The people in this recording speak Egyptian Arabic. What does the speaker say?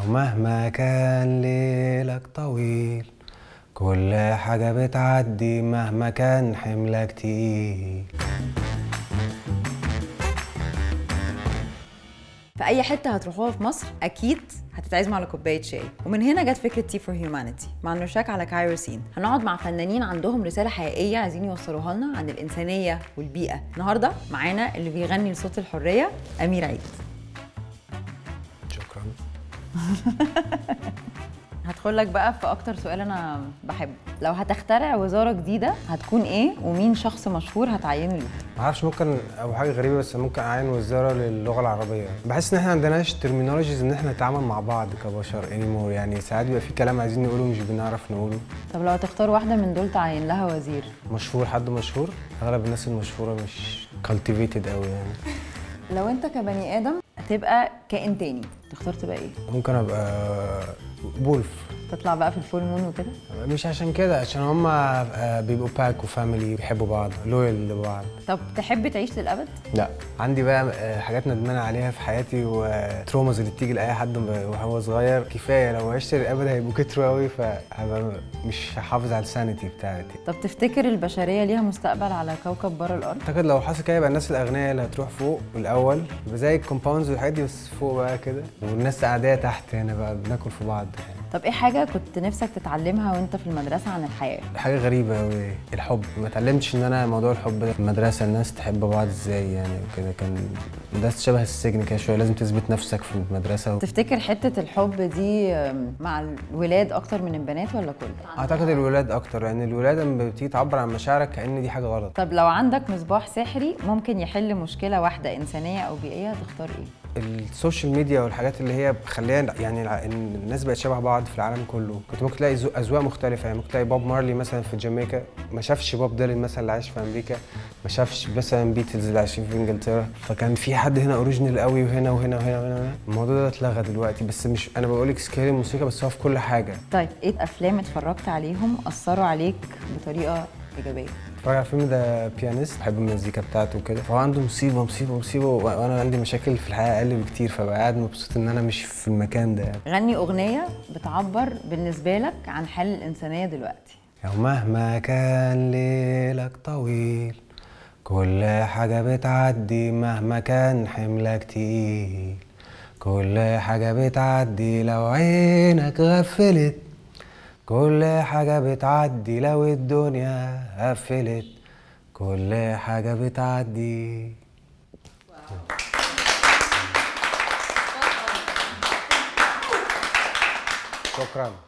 ومهما كان ليلك طويل كل حاجة بتعدي مهما كان حملك تقيل في اي حته هتروحوها في مصر اكيد هتتعزموا على كوبايه شاي ومن هنا جت فكره تي فور هيومانيتي مع نرشاك على كايرو سين هنقعد مع فنانين عندهم رساله حقيقيه عايزين يوصلوها لنا عن الانسانيه والبيئه النهارده معانا اللي بيغني لصوت الحريه امير عيد شكرا هدخل لك بقى في اكتر سؤال انا بحبه لو هتخترع وزاره جديده هتكون ايه ومين شخص مشهور هتعينه ليه معرفش ممكن او حاجه غريبه بس ممكن اعين وزاره للغه العربيه بحس ان احنا عندناش ترمينولوجيز ان احنا نتعامل مع بعض كبشر انيمور يعني ساعات بيبقى في كلام عايزين نقوله مش بنعرف نقوله طب لو هتختار واحده من دول تعين لها وزير مشهور حد مشهور اغلب الناس المشهوره مش كالتيفيتد قوي يعني لو انت كبني ادم هتبقى كائن تاني تختار تبقى ايه ممكن ابقى وولف تطلع بقى في الفول مون وكده مش عشان كده عشان هما آه، بيبقوا باك وفاميلي بيحبوا بعض لويال لبعض طب تحب تعيش للابد لا عندي بقى آه، حاجات ندمانه عليها في حياتي وتروماز اللي بتيجي لاي حد وهو صغير كفايه لو عشت للابد هيبقوا كتروا قوي فهبقى مش هحافظ على السانيتي بتاعتي طب تفتكر البشريه ليها مستقبل على كوكب بره الارض اعتقد لو حصل كده يبقى الناس الاغنياء اللي هتروح فوق الاول يبقى زي الكومباوندز والحاجات دي بس فوق بقى كده والناس العاديه تحت هنا بقى بناكل في بعض يعني طب ايه حاجه كنت نفسك تتعلمها وانت في المدرسه عن الحياه حاجه غريبه قوي الحب ما اتعلمتش ان انا موضوع الحب ده في المدرسه الناس تحب بعض ازاي يعني وكده كان ده شبه السجن كده شويه لازم تثبت نفسك في المدرسه تفتكر حته الحب دي أم، مع الولاد اكتر من البنات ولا كل اعتقد الولاد اكتر لان يعني الولاد لما بتيجي تعبر عن مشاعرك كان دي حاجه غلط طب لو عندك مصباح سحري ممكن يحل مشكله واحده انسانيه او بيئيه هتختار ايه السوشيال ميديا والحاجات اللي هي مخليها يعني الع- إن الناس بقت شبه بعض في العالم كله كنت ممكن تلاقي ذو- اذواق مختلفه يعني ممكن تلاقي بوب مارلي مثلا في جامايكا ما شافش بوب ديلان مثلا اللي عايش في امريكا ما شافش مثلا بيتلز اللي عايشين في انجلترا فكان في حد هنا اوريجينال قوي وهنا وهنا وهنا وهنا وهنا. الموضوع ده اتلغى دلوقتي بس مش انا بقول لك سكيل الموسيقى بس هو في كل حاجه طيب ايه افلام اتفرجت عليهم اثروا عليك بطريقه ايجابيه اتفرج على الفيلم ده بيانيست بحب المزيكا بتاعته وكده فهو عنده مصيبه مصيبه مصيبه و- وانا عندي مشاكل في الحياه اقل بكتير فبقى قاعد مبسوط ان انا مش في المكان ده يعني. غني اغنيه بتعبر بالنسبه لك عن حال الانسانيه دلوقتي ومهما كان ليلك طويل كل حاجة بتعدي مهما كان حملك تقيل كل حاجة بتعدي لو عينك غفلت كل حاجة بتعدي لو الدنيا قفلت كل حاجة بتعدي شكرا